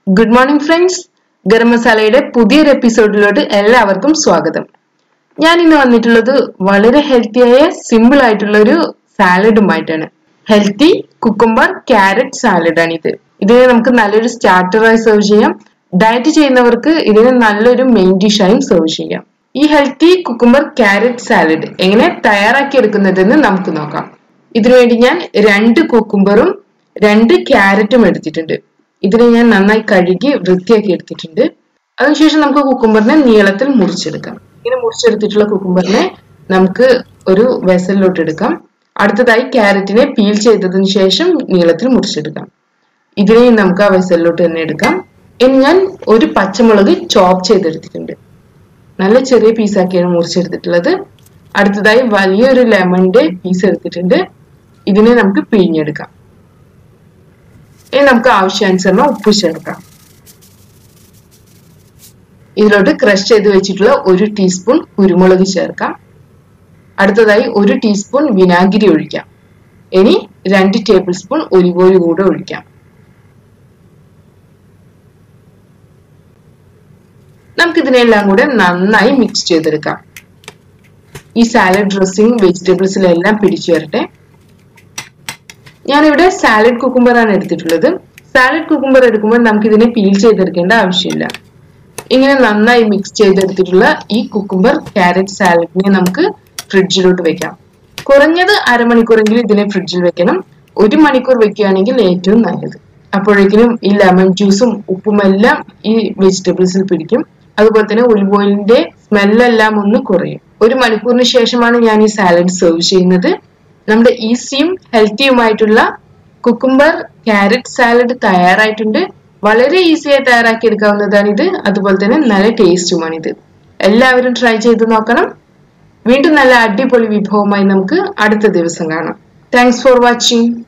good morning friends garam മസാലയുടെ പുതിയൊരു എപ്പിസോഡിലോട്ട് എല്ലാവർക്കും സ്വാഗതം ഞാൻ ഇന്ന് വന്നിട്ടുള്ളത് വളരെ ഹെൽത്തിയായ സിമ്പിൾ ആയിട്ടുള്ള ഒരു സാലഡുമായിട്ടാണ് ഹെൽത്തി കുക്കുംബർ ക്യാരറ്റ് സാലഡാണ് ഇത് ഇതിനെ നമുക്ക് നല്ലൊരു സ്റ്റാർട്ടറായി സെർവ് ചെയ്യാം ഡയറ്റ് ചെയ്യുന്നവർക്ക് ഇതിനെ നല്ലൊരു മെയിൻ ഡിഷായും സെർവ് ചെയ്യാം ഈ ഹെൽത്തി കുക്കുംബർ ക്യാരറ്റ് സാലഡ് എങ്ങനെ തയ്യാറാക്കി എടുക്കുന്നതെന്ന് നമുക്ക് നോക്കാം ഇതിനുവേണ്ടി ഞാൻ രണ്ട് കുക്കുംബറും രണ്ട് ക്യാരറ്റും എടുത്തിട്ടുണ്ട് ഇതിനെ ഞാൻ നന്നായി കഴുകി വൃത്തിയാക്കി എടുത്തിട്ടുണ്ട് അതിനുശേഷം നമുക്ക് കുക്കുംബറിനെ നീളത്തിൽ മുറിച്ചെടുക്കാം ഇങ്ങനെ മുറിച്ചെടുത്തിട്ടുള്ള കുക്കുംബറിനെ നമുക്ക് ഒരു വെസലിലോട്ട് എടുക്കാം അടുത്തതായി ക്യാരറ്റിനെ പീൽ ചെയ്തതിനു ശേഷം നീളത്തിൽ മുറിച്ചെടുക്കാം ഇതിനെ നമുക്ക് ആ വെസലിലോട്ട് തന്നെ എടുക്കാം ഇനി ഞാൻ ഒരു പച്ചമുളക് ചോപ്പ് ചെയ്തെടുത്തിട്ടുണ്ട് നല്ല ചെറിയ പീസാക്കിയാണ് മുറിച്ചെടുത്തിട്ടുള്ളത് അടുത്തതായി വലിയൊരു ലെമണിന്റെ പീസ് എടുത്തിട്ടുണ്ട് ഇതിനെ നമുക്ക് പിഴിഞ്ഞെടുക്കാം ഇനി നമുക്ക് ആവശ്യാനുസരണം ഉപ്പ് ചേർക്കാം ഇതിലോട്ട് ക്രഷ് ചെയ്ത് വെച്ചിട്ടുള്ള ഒരു ടീസ്പൂൺ കുരുമുളക് ചേർക്കാം അടുത്തതായി ഒരു ടീസ്പൂൺ വിനാഗിരി ഒഴിക്കാം ഇനി രണ്ട് ടേബിൾ സ്പൂൺ ഒലിവ് ഓയിൽ കൂടെ ഒഴിക്കാം നമുക്കിതിനെല്ലാം കൂടെ നന്നായി മിക്സ് ചെയ്തെടുക്കാം ഈ സാലഡ് ഡ്രസ്സിങ് വെജിറ്റബിൾസിലെല്ലാം പിടിച്ചു വരട്ടെ ഞാനിവിടെ സാലഡ് കുക്കുംബർ ആണ് എടുത്തിട്ടുള്ളത് സാലഡ് കുക്കുംബർ എടുക്കുമ്പോൾ നമുക്ക് ഇതിനെ പീൽ ചെയ്തെടുക്കേണ്ട ആവശ്യമില്ല ഇങ്ങനെ നന്നായി മിക്സ് ചെയ്തെടുത്തിട്ടുള്ള ഈ കുക്കുംബർ ക്യാരറ്റ് സാലഡിനെ നമുക്ക് ഫ്രിഡ്ജിലോട്ട് വെക്കാം കുറഞ്ഞത് അരമണിക്കൂറെങ്കിലും ഇതിനെ ഫ്രിഡ്ജിൽ വെക്കണം ഒരു മണിക്കൂർ വെക്കുകയാണെങ്കിൽ ഏറ്റവും നല്ലത് അപ്പോഴേക്കിനും ഈ ലെമൺ ജ്യൂസും ഉപ്പും എല്ലാം ഈ വെജിറ്റബിൾസിൽ പിടിക്കും അതുപോലെ തന്നെ ഒലിവ് ഓയിലിന്റെ സ്മെല്ലെല്ലാം ഒന്ന് കുറയും ഒരു മണിക്കൂറിന് ശേഷമാണ് ഞാൻ ഈ സാലഡ് സെർവ് ചെയ്യുന്നത് നമ്മുടെ ഈസിയും ഹെൽത്തിയുമായിട്ടുള്ള കുക്കുംബർ ക്യാരറ്റ് സാലഡ് തയ്യാറായിട്ടുണ്ട് വളരെ ഈസിയായി തയ്യാറാക്കി എടുക്കാവുന്നതാണ് ഇത് അതുപോലെ തന്നെ നല്ല ടേസ്റ്റുമാണിത് എല്ലാവരും ട്രൈ ചെയ്ത് നോക്കണം വീണ്ടും നല്ല അടിപൊളി വിഭവമായി നമുക്ക് അടുത്ത ദിവസം കാണാം താങ്ക്സ് ഫോർ വാച്ചിങ്